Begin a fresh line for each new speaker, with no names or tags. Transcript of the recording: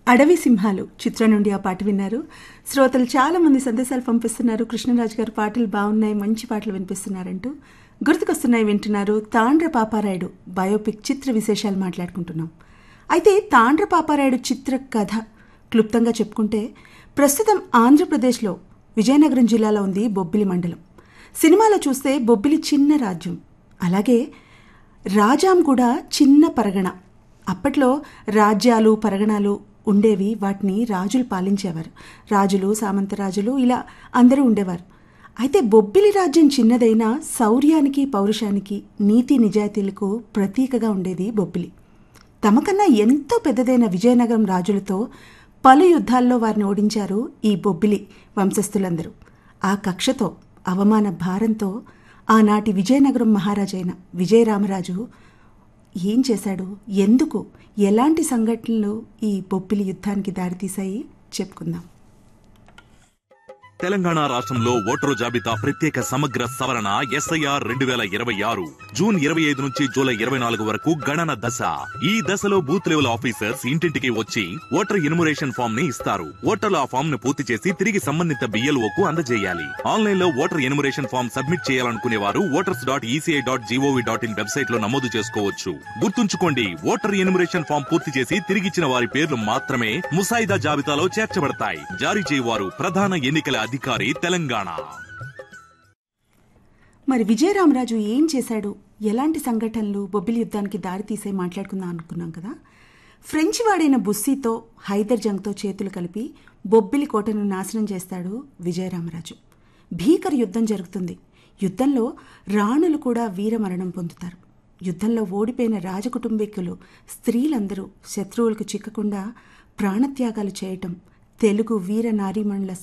అడవి సింహాలు చిత్రం నుండి ఆ పాట విన్నారు శ్రోతలు చాలా మంది సందేశాలు పంపిస్తున్నారు కృష్ణరాజు గారు పాటలు బాగున్నాయి మంచి పాటలు వినిపిస్తున్నారంటూ గుర్తుకొస్తున్నాయి వింటున్నారు తాండ్ర పాపారాయుడు బయోపిక్ చిత్ర విశేషాలు మాట్లాడుకుంటున్నాం అయితే తాండ్ర పాపారాయుడు చిత్ర కథ క్లుప్తంగా చెప్పుకుంటే ప్రస్తుతం ఆంధ్రప్రదేశ్లో విజయనగరం జిల్లాలో ఉంది బొబ్బిలి మండలం సినిమాలో చూస్తే బొబ్బిలి చిన్న రాజ్యం అలాగే రాజాం కూడా చిన్న పరగణ అప్పట్లో రాజ్యాలు పరగణాలు ఉండేవి వాటిని రాజులు పాలించేవారు రాజులు సామంతరాజులు ఇలా అందరూ ఉండేవారు అయితే బొబ్బిలి రాజ్యం చిన్నదైనా శౌర్యానికి పౌరుషానికి నీతి నిజాయితీలకు ప్రతీకగా ఉండేది బొబ్బిలి తమకన్నా ఎంతో పెద్దదైన విజయనగరం రాజులతో పలు యుద్ధాల్లో వారిని ఓడించారు ఈ బొబ్బిలి వంశస్థులందరూ ఆ కక్షతో అవమాన భారంతో ఆనాటి విజయనగరం మహారాజైన విజయరామరాజు ఏం చేశాడు ఎందుకు ఎలాంటి సంఘటనలు ఈ బొబ్బిలి యుద్ధానికి దారితీశాయి చెప్పుకుందాం
తెలంగాణ రాష్ట్రంలో ఓటరు జాబితా ప్రత్యేక సమగ్ర సవరణ ఎస్ఐఆర్ రెండు వేల ఇరవై ఆరు జూన్ ఇరవై ఐదు నుంచి జూలై ఇరవై నాలుగు వరకు గణన దశ ఈ దశలో బూత్ లెవెల్ ఆఫీసర్స్ ఇంటింటికి వచ్చి ఓటర్ ఎన్యుమరేషన్ ఫామ్ ని ఇస్తారు ఓటర్లు ఆ ఫామ్ ను పూర్తి చేసి తిరిగి సంబంధిత బిఎల్ఓకు అందజేయాలి ఆన్లైన్ లో ఓటర్ ఎన్యుమరేషన్ ఫామ్ సబ్మిట్ చేయాలనుకునే వారు voters dot ECI dot GOV dot in website లో నమోదు చేసుకోవచ్చు గుర్తుంచుకోండి ఓటర్ ఎన్యుమరేషన్ ఫామ్ పూర్తి చేసి తిరిగిచ్చిన వారి పేర్లు మాత్రమే ముసాయిదా జాబితాలో చేర్చబడతాయి జారీ చేయవారు ప్రధాన ఎన్నికల అధికారి తెలంగాణ
మరి విజయరామరాజు ఏం చేశాడు ఎలాంటి సంఘటనలు బొబ్బిలి యుద్ధానికి దారితీసే మాట్లాడుకుందాం అనుకున్నాం కదా ఫ్రెంచ్ వాడైన బుస్సీతో హైదర్ జంగ్తో చేతులు కలిపి బొబ్బిలి కోటను నాశనం చేస్తాడు విజయరామరాజు భీకర యుద్ధం జరుగుతుంది యుద్ధంలో రాణులు కూడా వీరమరణం పొందుతారు యుద్ధంలో ఓడిపోయిన రాజకుటుంబీకులు స్త్రీలందరూ శత్రువులకు చిక్కకుండా ప్రాణత్యాగాలు చేయటం తెలుగు వీర నారీమణుల